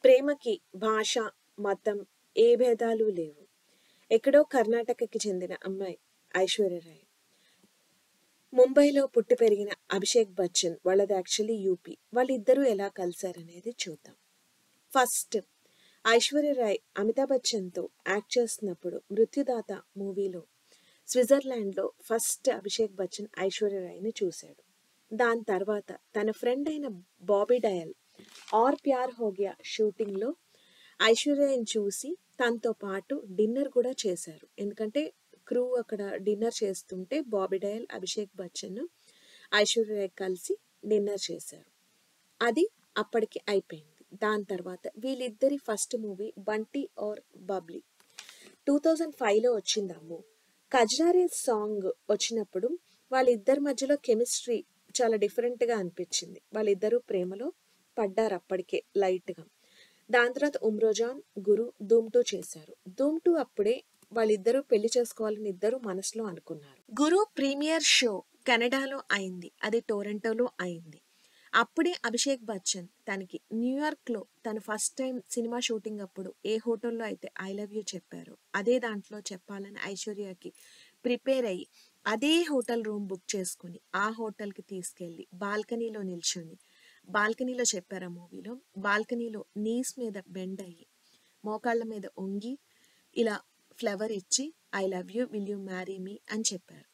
ప్రేమకి భాష మతం ఏ భేదాలు లేవు ఎక్కడో కర్ణాటకకి చెందిన అమ్మాయి ఐశ్వర్యరాయ్ ముంబైలో పుట్టి పెరిగిన అభిషేక్ బచ్చన్ వాళ్ళది యాక్చువల్లీ యూపీ వాళ్ళిద్దరూ ఎలా కలిశారనేది చూద్దాం ఫస్ట్ ఐశ్వర్యరాయ్ అమితాబ్ బచ్చన్తో యాక్ట్ చేస్తున్నప్పుడు మృత్యుదాత మూవీలో స్విట్జర్లాండ్లో ఫస్ట్ అభిషేక్ బచ్చన్ ఐశ్వర్యరాయ్ని చూశాడు దాని తర్వాత తన ఫ్రెండ్ అయిన బాబీ డయల్ ఆర్ ప్యార్ హోగియా షూటింగ్లో ఐశ్వర్యని చూసి తనతో పాటు డిన్నర్ కూడా చేశారు ఎందుకంటే క్రూ అక్కడ డిన్నర్ చేస్తుంటే బాబీ డయల్ అభిషేక్ బచ్చన్ ఐశ్వర్య కలిసి డిన్నర్ చేశారు అది అప్పటికి అయిపోయింది దాని తర్వాత వీళ్ళిద్దరి first movie Bunty Aur Babli two thousand ఫైవ్లో వచ్చింది అమ్ము కజ్రారే సాంగ్ వచ్చినప్పుడు వాళ్ళిద్దరి మధ్యలో కెమిస్ట్రీ చాలా డిఫరెంట్గా అనిపించింది వాళ్ళిద్దరూ ప్రేమలో పడ్డారు అప్పటికే లైట్గా దాని తర్వాత ఉమ్రోజాన్ గురు ధూమ్ టూ చేశారు ధూమ్ టూ అప్పుడే వాళ్ళిద్దరూ పెళ్లి చేసుకోవాలని ఇద్దరు మనసులో అనుకున్నారు గురు ప్రీమియర్ షో కెనడాలో అయింది అది టొరంటోలో అయింది అప్పుడే అభిషేక్ బచ్చన్ తనకి న్యూయార్క్లో తన ఫస్ట్ టైం సినిమా షూటింగ్ అప్పుడు ఏ హోటల్లో అయితే ఐ లవ్ యూ చెప్పారో అదే దాంట్లో చెప్పాలని ఐశ్వర్యకి ప్రిపేర్ అయ్యి అదే హోటల్ రూమ్ బుక్ చేసుకుని ఆ హోటల్కి తీసుకెళ్ళి బాల్కనీలో నిల్చుని బాల్కనీలో చెప్పారు ఆ మూవీలో బాల్కనీలో నీస్ మీద బెండ్ అయ్యి మోకాళ్ళ మీద వంగి ఇలా ఫ్లవర్ ఇచ్చి I love you will you marry me అని చెప్పారు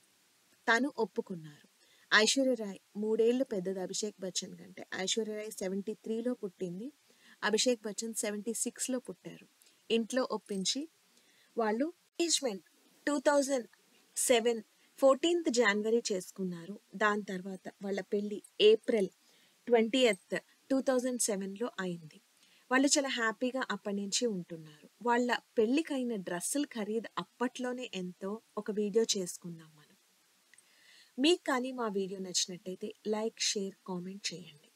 తను ఒప్పుకున్నారు ఐశ్వర్యరాయ్ మూడేళ్లు పెద్దది అభిషేక్ బచ్చన్ కంటే ఐశ్వర్యరాయ్ సెవెంటీ త్రీలో పుట్టింది అభిషేక్ బచ్చన్ సెవెంటీ సిక్స్లో పుట్టారు ఇంట్లో ఒప్పించి వాళ్ళు engagement two thousand seven fourteenth జనవరి చేసుకున్నారు దాని తర్వాత వాళ్ళ పెళ్ళి April twenty eighth two thousand సెవెన్లో అయింది వాళ్ళు చాలా హ్యాపీగా అప్పటి నుంచి ఉంటున్నారు వాళ్ళ పెళ్ళికైన డ్రెస్సుల ఖరీదు అప్పట్లోనే ఎంతో ఒక వీడియో చేసుకుందాం మనం మీకు కానీ మా వీడియో నచ్చినట్టయితే లైక్ షేర్ కామెంట్ చేయండి